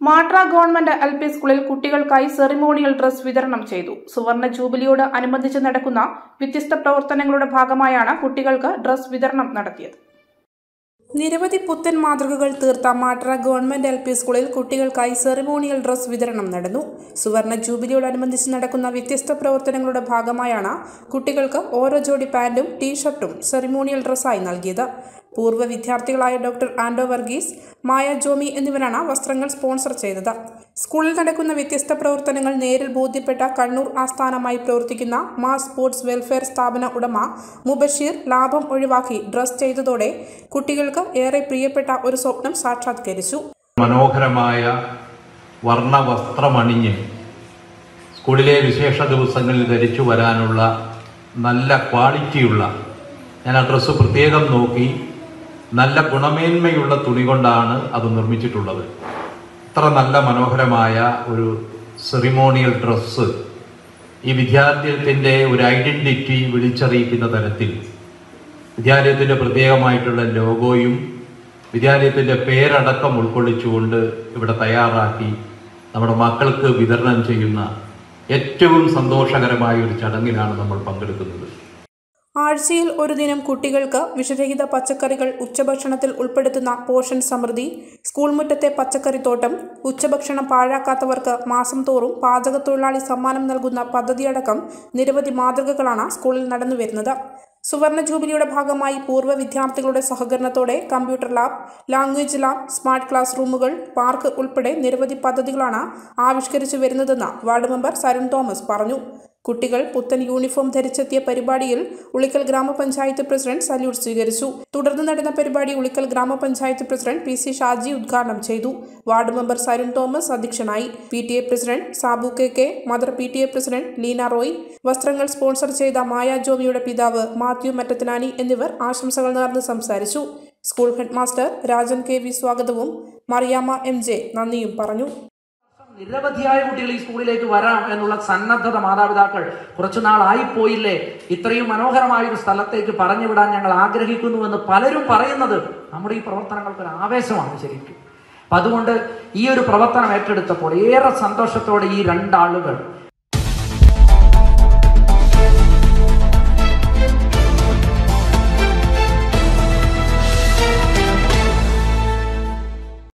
മാട്ര government L P സ്കൂളിൽ കുട്ടികൾക്കായി ceremonial dress വിതരണം ചെയ്തു സുവർണ ജൂബിലിയോട് അനുബന്ധിച്ച് നടക്കുന്ന വ്യത്യസ്ത പ്രവർത്തനങ്ങളുടെ ഭാഗമായാണ് കുട്ടികൾക്ക് ഡ്രസ് വിതരണം നടത്തിയത് നിരവധി പുത്തൻ മാതൃകകൾ തീർത്ത മാട്ര ഗവൺമെന്റ് എൽ പി സ്കൂളിൽ കുട്ടികൾക്കായി സെറിമോണിയൽ ഡ്രസ് വിതരണം നടന്നു സുവർണ ജൂബിലിയോടനുബന്ധിച്ച് നടക്കുന്ന വ്യത്യസ്ത പ്രവർത്തനങ്ങളുടെ ഭാഗമായാണ് കുട്ടികൾക്ക് ഓരോ ജോഡി പാന്റും ടീഷർട്ടും സെറിമോണിയൽ ഡ്രസ്സായി നൽകിയത് പൂർവ്വ വിദ്യാർത്ഥികളായ ഡോക്ടർ ആൻഡോ വർഗീസ് മായ ജോമി എന്നിവരാണ് വസ്ത്രങ്ങൾ സ്പോൺസർ ചെയ്തത് സ്കൂളിൽ നടക്കുന്ന വ്യത്യസ്ത പ്രവർത്തനങ്ങൾ നേരിൽ ബോധ്യപ്പെട്ട കണ്ണൂർ ആസ്ഥാനമായി പ്രവർത്തിക്കുന്ന മാ സ്പോർട്സ് വെൽഫെയർ സ്ഥാപന ഉടമ മുബഷീർ ലാഭം ഒഴിവാക്കി ഡ്രസ് ചെയ്തതോടെ കുട്ടികൾക്ക് ഏറെ പ്രിയപ്പെട്ട ഒരു സ്വപ്നം സാക്ഷാത്കരിച്ചു മനോഹരമായ വർണ്ണവസ്ത്രമണിഞ്ഞ് സ്കൂളിലെ വിശേഷ ദിവസങ്ങളിൽ ധരിച്ചു വരാനുള്ള നല്ല ക്വാളിറ്റിയുള്ള ഞാൻ ആ ഡ്രസ്സ് പ്രത്യേകം നോക്കി നല്ല ഗുണമേന്മയുള്ള തുണി കൊണ്ടാണ് അത് നിർമ്മിച്ചിട്ടുള്ളത് ഇത്ര നല്ല മനോഹരമായ ഒരു സെറിമോണിയൽ ഡ്രസ്സ് ഈ വിദ്യാലയത്തിൻ്റെ ഒരു ഐഡന്റിറ്റി വിളിച്ചറിയിക്കുന്ന തരത്തിൽ വിദ്യാലയത്തിൻ്റെ പ്രത്യേകമായിട്ടുള്ള ലോഗോയും വിദ്യാലയത്തിൻ്റെ പേരടക്കം ഉൾക്കൊള്ളിച്ചുകൊണ്ട് ഇവിടെ തയ്യാറാക്കി നമ്മുടെ മക്കൾക്ക് വിതരണം ചെയ്യുന്ന ഏറ്റവും സന്തോഷകരമായ ഒരു ചടങ്ങിലാണ് നമ്മൾ പങ്കെടുക്കുന്നത് ആഴ്ചയിൽ ഒരു ദിനം കുട്ടികൾക്ക് വിഷരഹിത പച്ചക്കറികൾ ഉച്ചഭക്ഷണത്തിൽ ഉൾപ്പെടുത്തുന്ന പോഷൻ സമൃദ്ധി സ്കൂൾ മുറ്റത്തെ പച്ചക്കറിത്തോട്ടം ഉച്ചഭക്ഷണം പാഴാക്കാത്തവർക്ക് മാസം തോറും പാചകത്തൊഴിലാളി സമ്മാനം നൽകുന്ന പദ്ധതിയടക്കം നിരവധി മാതൃകകളാണ് സ്കൂളിൽ നടന്നുവരുന്നത് സുവർണ ജൂബിലിയുടെ ഭാഗമായി പൂർവ്വ വിദ്യാർത്ഥികളുടെ സഹകരണത്തോടെ computer lab language lab smart class റൂമുകൾ പാർക്ക് ഉൾപ്പെടെ നിരവധി പദ്ധതികളാണ് ആവിഷ്കരിച്ചു വരുന്നതെന്ന് വാർഡ് മെമ്പർ സരുൺ തോമസ് പറഞ്ഞു കുട്ടികൾ പുത്തൻ യൂണിഫോം ധരിച്ചെത്തിയ പരിപാടിയിൽ ഉളിക്കൽ ഗ്രാമപഞ്ചായത്ത് പ്രസിഡന്റ് സല്യൂട്ട് സ്വീകരിച്ചു തുടർന്ന് നടന്ന പരിപാടി ഉളിക്കൽ ഗ്രാമപഞ്ചായത്ത് പ്രസിഡന്റ് പി സി ഷാജി ഉദ്ഘാടനം ചെയ്തു വാർഡ് മെമ്പർ സരുൺ തോമസ് അധ്യക്ഷനായി P T A president Sabu K K mother P T A president Leena Roy വസ്ത്രങ്ങൾ സ്പോൺസർ ചെയ്ത മായ ജോമിയുടെ പിതാവ് മാത്യു മറ്റത്തനാനി എന്നിവർ ആശംസകൾ നേർന്ന് സംസാരിച്ചു school head master Rajan K V സ്വാഗതവും മറിയാമ്മ എം ജെ നന്ദിയും പറഞ്ഞു നിരവധിയായ കുട്ടികൾ ഈ സ്കൂളിലേക്ക് വരാം എന്നുള്ള സന്നദ്ധത മാതാപിതാക്കൾ കുറച്ചുനാൾ ആയിപ്പോയില്ലേ ഇത്രയും മനോഹരമായ ഒരു സ്ഥലത്തേക്ക് പറഞ്ഞു വിടാൻ ഞങ്ങൾ ആഗ്രഹിക്കുന്നുവെന്ന് പലരും പറയുന്നത് നമ്മുടെ ഈ പ്രവർത്തനങ്ങൾക്ക് ഒരു ആവേശമാണ് ശരിക്കും അപ്പൊ അതുകൊണ്ട് ഈ ഒരു പ്രവർത്തനം ഏറ്റെടുത്തപ്പോൾ ഏറെ സന്തോഷത്തോടെ ഈ രണ്ടാളുകൾ